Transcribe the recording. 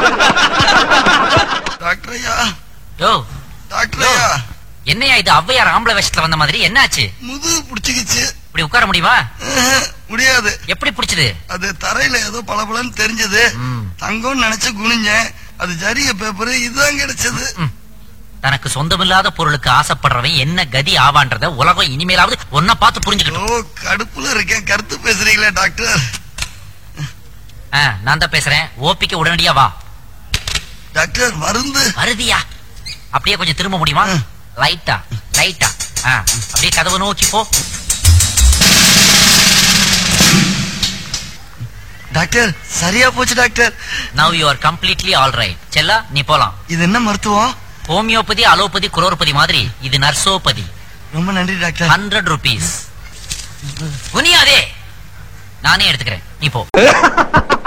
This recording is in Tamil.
டாக்டர் ஐயா யோ டாக்டர் ஐயா என்னையா இது ஔவையார் ஆம்பளை வேஷத்துல வந்த மாதிரி என்னாச்சு முதுகு பிடிச்சிக்கிச்சு இப்படி உட்கார முடியுமா அஹ், முடியாது எப்படி பிடிச்சது அது தரையில ஏதோ பளபளன்னு தெரிஞ்சது ம். தங்கம்னு நினைச்சு குனிஞ்சேன் அது ஜரிய பேப்பர் இதுதான் கிடைச்சது ம். தனக்கு சொந்தமில்லாத பொருளுக்கு ஆசைப்படுறவன் என்ன கதி ஆவான்றத உலகம் இனிமேலாவது ஒன்ன பார்த்து புரிஞ்சுக்கட்டும் ஓ கடுப்புல இருக்கேன் கருத்து பேசுறீங்களா டாக்டர் ஆ, நான் தான் பேசுறேன் ஓபிக்கு உடனடியா வா டாக்டர் மருந்து வருதியா அப்படியே கொஞ்சம் திரும்ப முடியுமா ம். லைட்டா லைட்டா ஆ, அப்படியே கதவை நோக்கி போ டாக்டர் சரியா போச்சு doctor now you are completely all right செல்லா நீ போலாம் இது என்ன மருத்துவம் ஹோமியோபதி அலோபதி குரோர்பதி மாதிரி இது நர்சோபதி ரொம்ப நன்றி டாக்டர் ஹண்ட்ரட் ருபீஸ் குனியாதே நானே எடுத்துக்கிறேன் நீ போ